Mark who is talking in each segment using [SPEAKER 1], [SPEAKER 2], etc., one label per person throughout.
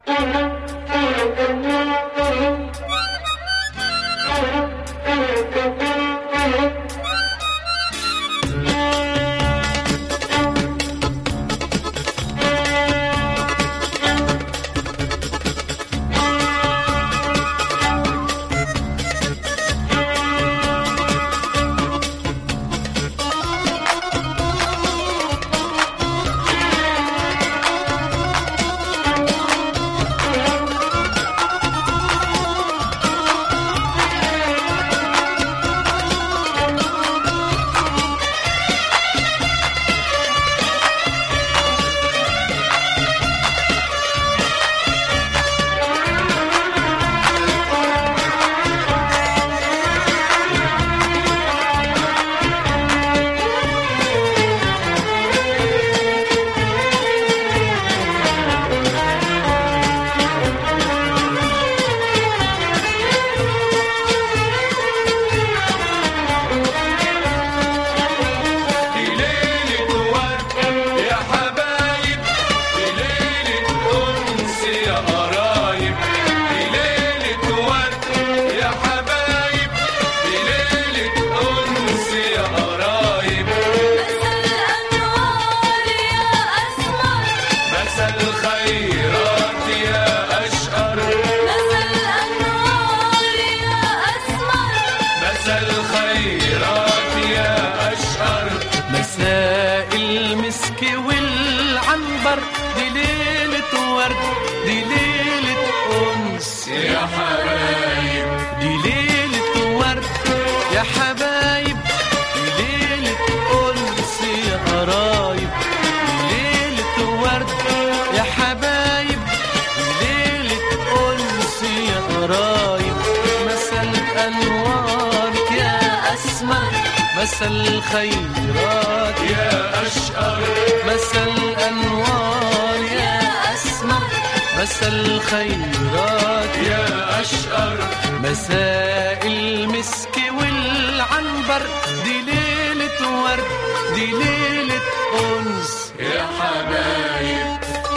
[SPEAKER 1] دي ليلة ورد يا حبايب دي ليلة أنس يا قرايب دي ليلة ورد يا حبايب دي ليلة أنس يا قرايب مسا الخيرات يا أشقر مسا الخيرات يا أشقر
[SPEAKER 2] مساء المسك والعنبر دي ليلة ورد دي ليلة أنس
[SPEAKER 1] يا حبايب
[SPEAKER 2] دي ليلة ورد يا حبايب دي ليلة أنس يا قرايب دي ليلة ورد يا حبايب دي ليلة أنس يا قرايب مسا الأنوار يا أسمر مسا الخيرات
[SPEAKER 1] يا أشقر
[SPEAKER 2] مسا الأنوار يا أسمر مسا الخيرات
[SPEAKER 1] يا أشقر
[SPEAKER 2] مساء المسك والعنبر دي ليلة ورد دي ليلة أنس
[SPEAKER 1] يا حبايب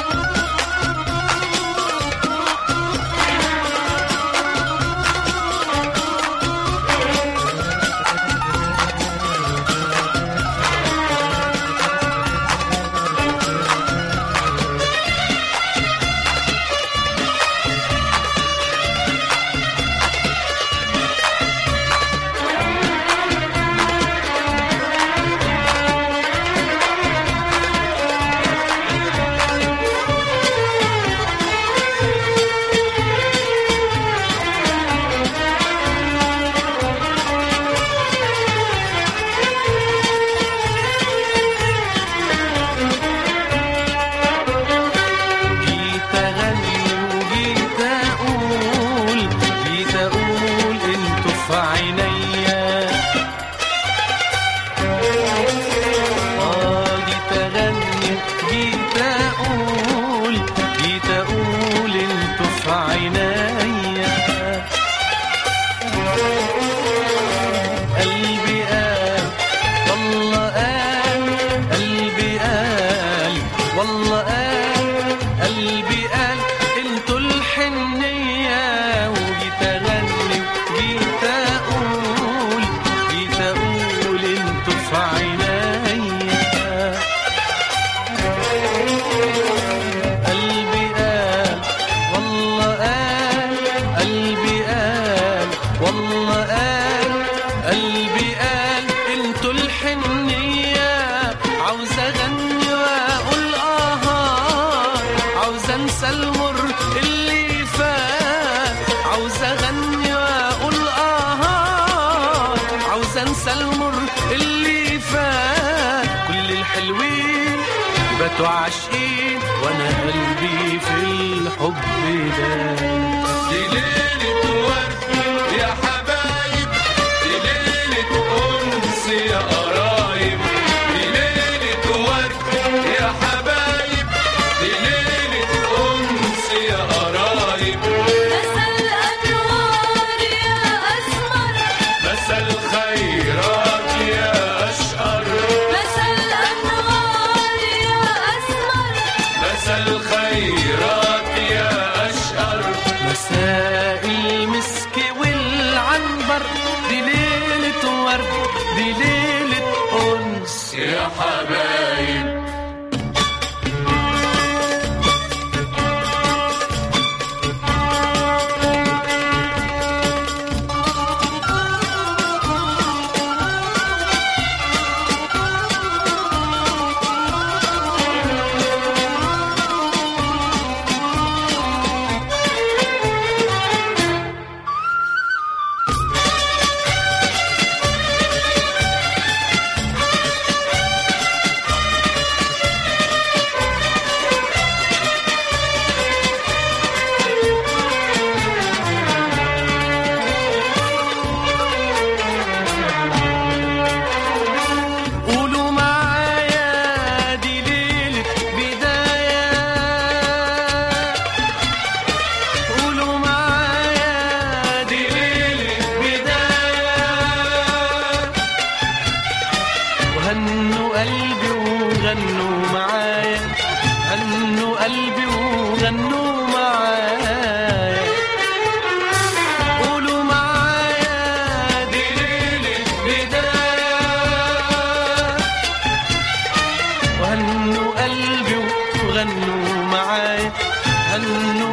[SPEAKER 2] جيت أغني وجيت أقول جيت أقول انتوا في عينيا آه جيت أغني جيت أقول جيت أقول انتوا في عينيا قلبي قال والله قال قلبي قال والله قال قلبي قال انتوا الحنية وجيت اغني وجيت اقول جيت اقول انتوا في عينيا قلبي قال والله قال قلبي قال والله قال قلبي قال انتوا الحنية عاوز اغني واقول اه عاوز انسى المر اللي فات عاوز اغني واقول اه عاوز انسى المر اللي فات كل الحلوين باتوا عاشقين وانا قلبي في الحب ده
[SPEAKER 1] دي ليلة ورد يا حبايب دي ليلة أنس يا قرايب دي ليلة ورد يا حبايب دي ليلة أنس يا قرايب مسا الخيرات يا أشقر مسا الخيرات يا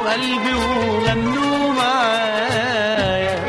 [SPEAKER 2] قلبي وغنوا معايا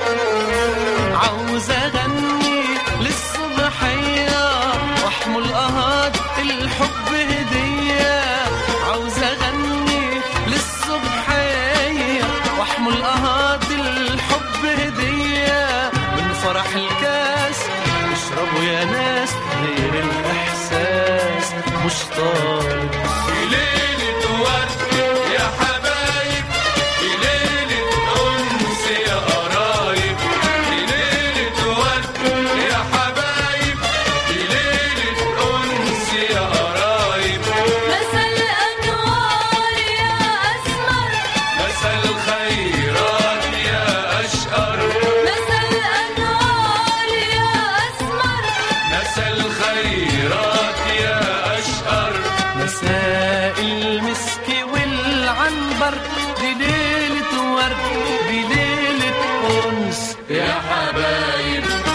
[SPEAKER 2] عاوز اغني للصبحية واحمل قهات الحب هدية عاوز اغني للصبحية واحمل قهات الحب هدية من فرح الكاس اشربوا يا ناس غير الاحساس مش طالب
[SPEAKER 1] في ليلة ورد يا حبايب في ليلة أنس يا قرايب في ليلة ورد يا حبايب في ليلة أنس يا قرايب
[SPEAKER 3] مسا الأنوار يا أسمر
[SPEAKER 1] مسا الخيرات يا أشقر
[SPEAKER 3] مسا الأنوار يا أسمر
[SPEAKER 1] مسا الخيرات يا أشقر
[SPEAKER 2] مساء المسك والعنبر دي ليلة ورد دي ليلة أنس
[SPEAKER 1] يا حبايب